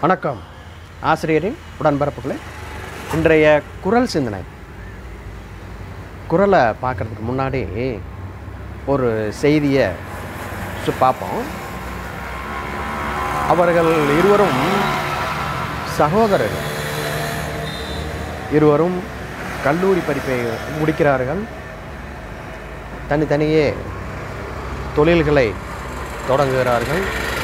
வணக்கம் ஆசிரியரின் உடன்பரப்புகளே இன்றைய குரல் சிந்தனை குரலை பார்க்குறதுக்கு முன்னாடி ஒரு செய்தியை சு- பார்ப்போம் அவர்கள் இருவரும் சகோதரர்கள் இருவரும் கல்லூரி படிப்பை முடிக்கிறார்கள் தனித்தனியே தொழில்களை தொடங்குகிறார்கள்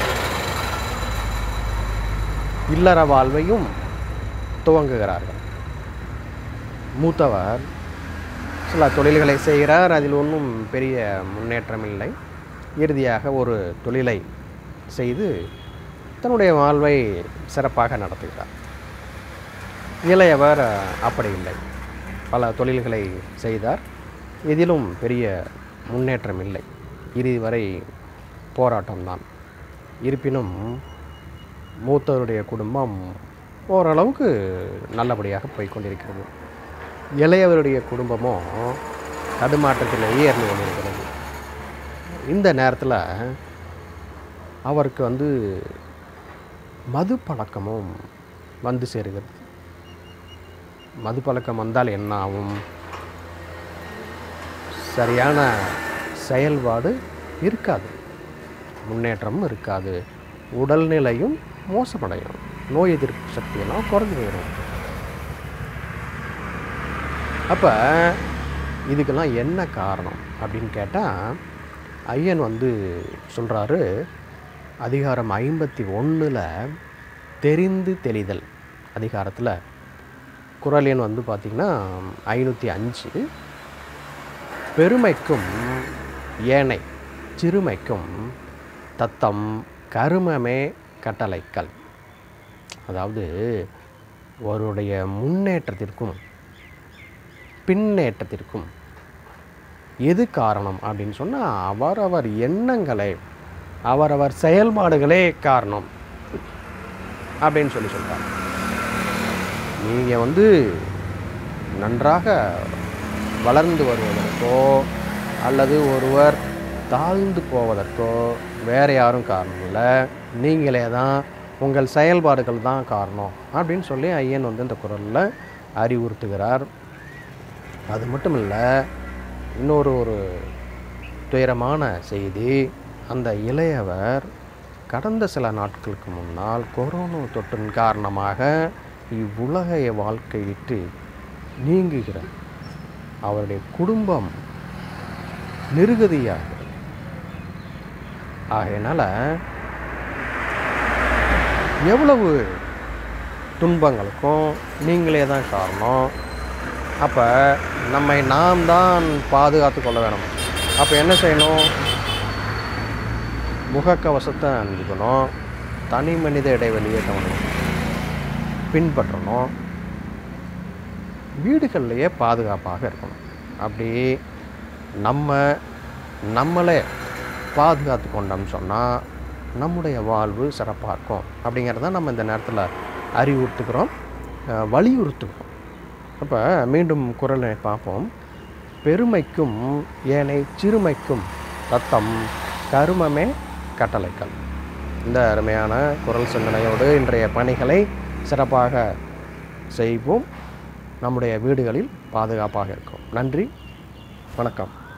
இல்லற வாழ்வையும் துவங்குகிறார்கள் மூத்தவர் சில தொழில்களை செய்கிறார் அதில் ஒன்றும் பெரிய முன்னேற்றம் இல்லை இறுதியாக ஒரு தொழிலை செய்து தன்னுடைய வாழ்வை சிறப்பாக நடத்துகிறார் இளையவர் அப்படி இல்லை பல தொழில்களை செய்தார் இதிலும் பெரிய முன்னேற்றம் இல்லை இறுதி வரை போராட்டம்தான் இருப்பினும் மூத்தவருடைய குடும்பம் ஓரளவுக்கு நல்லபடியாக போய் கொண்டிருக்கிறது இளையவருடைய குடும்பமோ தடுமாற்றத்திலேயே இருந்து கொண்டிருக்கிறது இந்த நேரத்தில் அவருக்கு வந்து மது பழக்கமும் வந்து சேருகிறது மது பழக்கம் வந்தால் என்ன ஆகும் சரியான செயல்பாடு இருக்காது முன்னேற்றமும் இருக்காது உடல்நிலையும் மோசமடையும் நோய் எதிர்ப்பு சக்தியெல்லாம் குறைஞ்சு போயிடும் அப்போ இதுக்கெல்லாம் என்ன காரணம் அப்படின்னு கேட்டால் ஐயன் வந்து சொல்கிறாரு அதிகாரம் ஐம்பத்தி ஒன்றில் தெரிந்து தெளிதல் அதிகாரத்தில் குரல் எண் வந்து பார்த்திங்கன்னா ஐநூற்றி அஞ்சு பெருமைக்கும் ஏனை சிறுமைக்கும் தத்தம் கருமமே கட்டளைக்கல் அதாவது அவருடைய முன்னேற்றத்திற்கும் பின்னேற்றத்திற்கும் எது காரணம் அப்படின்னு சொன்னால் அவரவர் எண்ணங்களே அவரவர் செயல்பாடுகளே காரணம் அப்படின்னு சொல்லி சொல்கிறார் நீங்கள் வந்து நன்றாக வளர்ந்து வருவதற்கோ அல்லது ஒருவர் தாழ்ந்து போவதற்கோ வேறு யாரும் காரணம் இல்லை நீங்களே தான் உங்கள் செயல்பாடுகள் தான் காரணம் அப்படின்னு சொல்லி ஐயன் வந்து இந்த குரலில் அறிவுறுத்துகிறார் அது மட்டும் இல்லை இன்னொரு ஒரு துயரமான செய்தி அந்த இளையவர் கடந்த சில நாட்களுக்கு முன்னால் கொரோனா தொற்றின் காரணமாக இவ்வுலக வாழ்க்கை விட்டு நீங்குகிறார் அவருடைய குடும்பம் நிருகதியாகிறது ஆகையினால எவ்வளவு துன்பங்களுக்கும் நீங்களே தான் காரணம் அப்போ நம்மை நாம் தான் பாதுகாத்து கொள்ள வேணும் அப்போ என்ன செய்யணும் முகக்கவசத்தை அணிஞ்சுக்கணும் தனி மனித இடைவெளியை கவனிக்கணும் பின்பற்றணும் வீடுகள்லையே பாதுகாப்பாக இருக்கணும் அப்படி நம்ம நம்மளே பாதுகாத்து கொண்டோம்னு சொன்னால் நம்முடைய வாழ்வு சிறப்பாக இருக்கும் அப்படிங்கிறத நம்ம இந்த நேரத்தில் அறிவுறுத்துக்கிறோம் அஹ் வலியுறுத்துகிறோம் அப்போ மீண்டும் குரலை பார்ப்போம் பெருமைக்கும் ஏனை சிறுமைக்கும் தத்தம் கருமமே கட்டளைக்கல் இந்த அருமையான குரல் சிந்தனையோடு இன்றைய பணிகளை சிறப்பாக செய்வோம் நம்முடைய வீடுகளில் பாதுகாப்பாக இருக்கும் நன்றி வணக்கம்